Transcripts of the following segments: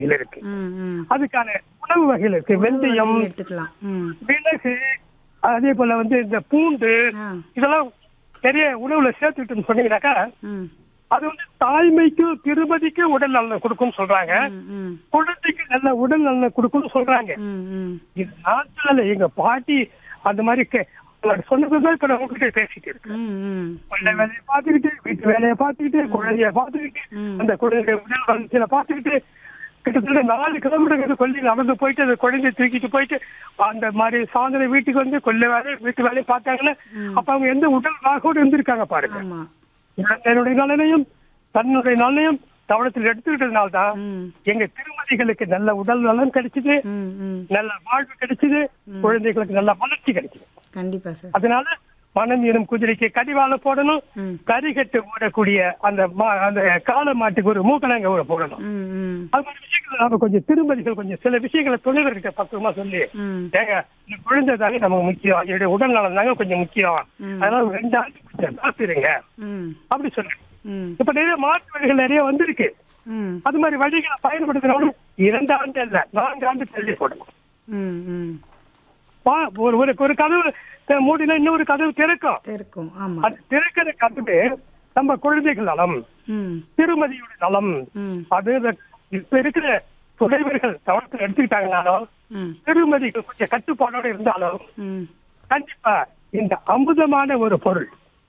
வகைகள் இருக்கு ம் ம் அதுக்கான உணவு வகைகள் இருக்கு வெந்தயம் உணவு எடுத்துக்கலாம் ம் மிளகு அதே போல வந்து இந்த பூண்டு ஆ இதெல்லாம் நிறைய உணவுல சேர்த்துக்கிட்டுன்னு சொன்னீங்கன்னாக்கா ம் அது வந்து தாய்மைக்கும் திருமதிக்கு உடல் நலன் கொடுக்கும்னு சொல்றாங்க ம் ம் குழந்தைக்கு நல்ல உடல் நலன் கொடுக்கும்னு சொல்றாங்க ம் ம் இது நான் சொல்லல எங்க பாட்டி அந்த மாதிரி கே- அவர் சொன்னதுதான் இப்ப நான் உங்ககிட்ட பேசிட்டு இருக்கேன் ம் ம் கொள்ளை வேலையை பார்த்துக்கிட்டு வீட்டு வேலையை பார்த்துக்கிட்டு குழந்தைய பார்த்துக்கிட்டு ம். அந்த குழந்தைய உடல் வளர்ச்சியில பார்த்துக்கிட்டு கிட்டத்தட்ட நாலு கிலோமீட்டர் கொள்ளி நடந்து போயிட்டு அந்த குழந்தைய தூக்கிட்டு போயிட்டு அந்த மாதிரி சாயந்தரம் வீட்டுக்கு வந்து கொள்ளை வேலை வீட்டு வேலையை பார்த்தாங்கன்னா அப்ப அவங்க எந்த உடல் ராகோடு இருந்திருக்காங்க பாருங்க ஆமா குழந்தையினுடைய நலனையும் தன்னுடைய நலனையும் கவனத்தில் எடுத்துக்கிட்டதுனால தான் ம் எங்க திருமதிகளுக்கு நல்ல உடல் நலம் கிடைச்சது ம் ம் நல்ல வாழ்வு கிடைச்சது குழந்தைகளுக்கு நல்ல வளர்ச்சி கிடைச்சது கண்டிப்பா சார் அதனால மனம் எனும் குதிரைக்கு கடிவாள போடணும் ம் கரிகட்டு ஓடக்கூடிய அந்த மா- அந்த காளை மாட்டுக்கு ஒரு மூக்கணாங்க ஒரு போடணும் ம் ம் அது மாதிரி விஷயங்களை நாம கொஞ்சம் திருமதிகள் கொஞ்சம் சில விஷயங்களை துணைவர்கிட்ட பக்குவமா சொல்லி ம் ஏங்க இந்த குழந்தை தாங்க நமக்கு முக்கியம் என்னுடைய உடல் நலம் தாங்க கொஞ்சம் முக்கியம் ம். அதனால ஒரு ரெண்டு ஆண்டு கொஞ்சம் காத்திருங்க ம் அப்படி சொல்லு ம் இப்ப நிறைய மாற்று வழிகள் நிறைய வந்திருக்கு ம் அது மாதிரி வழிகளை பயன்படுத்தினாலும் இரண்டு ஆண்டு இல்ல நான்கு ஆண்டு தள்ளி போடணும் ம் ம் பா- ஒரு ஒரு ஒரு கதவு த- மூடினா இன்னொரு கதவு திறக்கும் இருக்கும் ஆமா அது திறக்கிற கதவு நம்ம குழந்தைகள் நலம் ம் திருமதியோட நலம் ம் அது இந்த இப்ப இருக்கிற துணைவர்கள் கவனத்தில் எடுத்துக்கிட்டாங்கனாலும் ம் திருமதிக்கு கொஞ்சம் கட்டுப்பாடோட இருந்தாலும் ம் கண்டிப்பா இந்த அமுதமான ஒரு பொருள்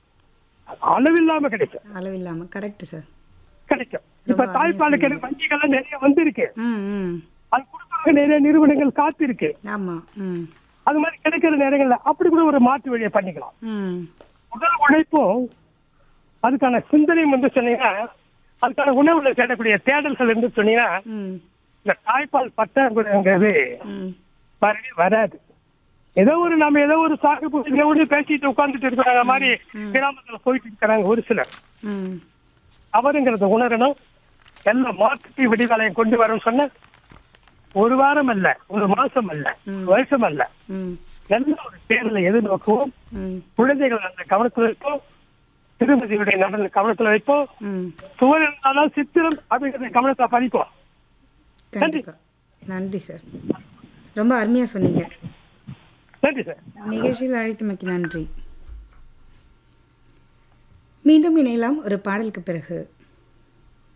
அளவில்லாம கிடைக்கும் அளவில்லாம கரெக்ட் சார் கிடைக்கும் இப்ப ரொம்ப தாய்ப்பாலுக்கு எனக்கு வங்கிகள்லாம் நிறைய வந்திருக்கு ம் ம் அது கொடுக்கறதுக்கு நிறைய நிறுவனங்கள் காத்திருக்கு ஆமா ம் அது மாதிரி கிடைக்கிற நேரங்கள்ல அப்படி கூட ஒரு மாற்று வழியை பண்ணிக்கலாம் ம் உடல் உழைப்பும் அதுக்கான சிந்தனையும் வந்து சொன்னீங்கன்னா அதுக்கான உணவுல தேடக்கூடிய தேடல்கள் இருந்து சொன்னீங்கன்னா ம் இந்த தாய்ப்பால் பற்றாக்குறைங்கிறது ம் வரவே வராது ஏதோ ஒரு நம்ம ஏதோ ஒரு சாகு ஒன்று பேசிட்டு உட்கார்ந்துட்டு இருக்கிறாங்க மாதிரி கிராமத்துல போயிட்டு இருக்கிறாங்க ஒரு சிலர் ம் அவருங்கிறத உணரணும் எல்லாம் மாற்றி விடிவலையும் கொண்டு வரும் சொன்ன ஒரு வாரம் அல்ல ஒரு மாசம் அல்ல ம். வருஷம் அல்ல ம் நல்ல ஒரு தேர்தலை எதிர்நோக்குவோம் ம் குழந்தைகள் அந்த கவனத்தில் வைப்போம் திருமதியுடைய நலன் கவனத்தில் வைப்போம் ம் சுவர் இருந்தாலும் சித்திரம் அப்படிங்கிறத கவனத்தை பதிப்போம் கண்டிப்பா நன்றி சார் ரொம்ப அருமையா சொன்னீங்க நன்றி சார் நிகழ்ச்சியில் அழைத்தமைக்கு நன்றி மீண்டும் இணையலாம் ஒரு பாடலுக்கு பிறகு